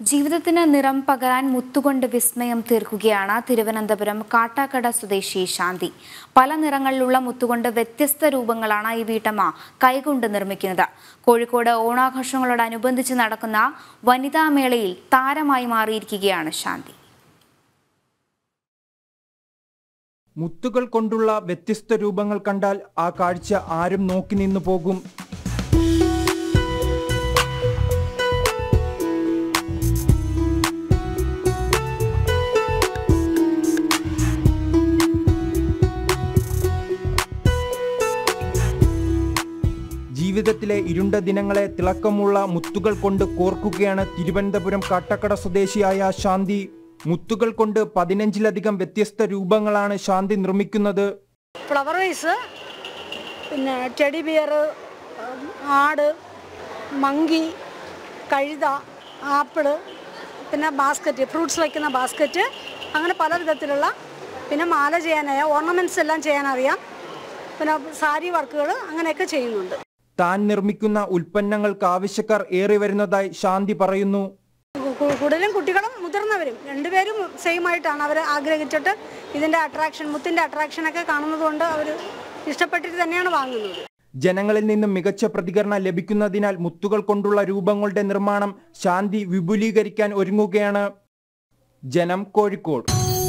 ജീവിതത്തിന് നിറം പകരാൻ മുത്തുകൊണ്ട് വിസ്മയം തീർക്കുകയാണ് തിരുവനന്തപുരം കാട്ടാക്കട സ്വദേശി ശാന്തി പല നിറങ്ങളിലുള്ള മുത്തുകൊണ്ട് വ്യത്യസ്ത രൂപങ്ങളാണ് ഈ വീട്ടമ്മ കൈകൊണ്ട് നിർമ്മിക്കുന്നത് കോഴിക്കോട് ഓണാഘോഷങ്ങളോടനുബന്ധിച്ച് നടക്കുന്ന വനിതാ മേളയിൽ താരമായി മാറിയിരിക്കുകയാണ് ശാന്തി മുത്തുകൾ കൊണ്ടുള്ള വ്യത്യസ്ത രൂപങ്ങൾ കണ്ടാൽ ആ കാഴ്ച ആരും നോക്കി നിന്നു പോകും ജീവിതത്തിലെ ഇരുണ്ട ദിനങ്ങളെ തിളക്കമുള്ള മുത്തുകൾ കൊണ്ട് കോർക്കുകയാണ് തിരുവനന്തപുരം കാട്ടക്കട സ്വദേശിയായ ശാന്തി മുത്തുകൾ കൊണ്ട് പതിനഞ്ചിലധികം വ്യത്യസ്ത രൂപങ്ങളാണ് ശാന്തി നിർമ്മിക്കുന്നത് ഫ്ലവർ വൈസ് പിന്നെ ടെഡി ബിയർ ആട് മങ്കി കഴുത ആപ്പിള് പിന്നെ ബാസ്ക്കറ്റ് ഫ്രൂട്ട്സ് വയ്ക്കുന്ന ബാസ്ക്കറ്റ് അങ്ങനെ പല വിധത്തിലുള്ള പിന്നെ മാല ചെയ്യാനായ ഓർണമെൻറ്റ്സ് എല്ലാം ചെയ്യാനറിയാം പിന്നെ സാരി വർക്കുകൾ അങ്ങനെയൊക്കെ ചെയ്യുന്നുണ്ട് താൻ നിർമ്മിക്കുന്ന ഉൽപ്പന്നങ്ങൾക്ക് ആവശ്യക്കാർ ഏറി വരുന്നതായി ശാന്തി പറയുന്നു കു- കു- കൂടുതലും കുട്ടികളും മുതിർന്നവരും രണ്ടുപേരും സെയിം ആയിട്ടാണ് അവർ ആഗ്രഹിച്ചിട്ട് ഇതിൻ്റെ അട്രാക്ഷൻ മുത്തിൻ്റെ അട്രാക്ഷനൊക്കെ കാണുന്നത് കൊണ്ട് അവർ ഇഷ്ടപ്പെട്ടിട്ട് തന്നെയാണ് വാങ്ങുന്നത് ജനങ്ങളിൽ നിന്നും മികച്ച പ്രതികരണം ലഭിക്കുന്നതിനാൽ മുത്തുകൾ കൊണ്ടുള്ള രൂപങ്ങളുടെ നിർമ്മാണം ശാന്തി വിപുലീകരിക്കാൻ ഒരുങ്ങുകയാണ് ജനം കോഴിക്കോട്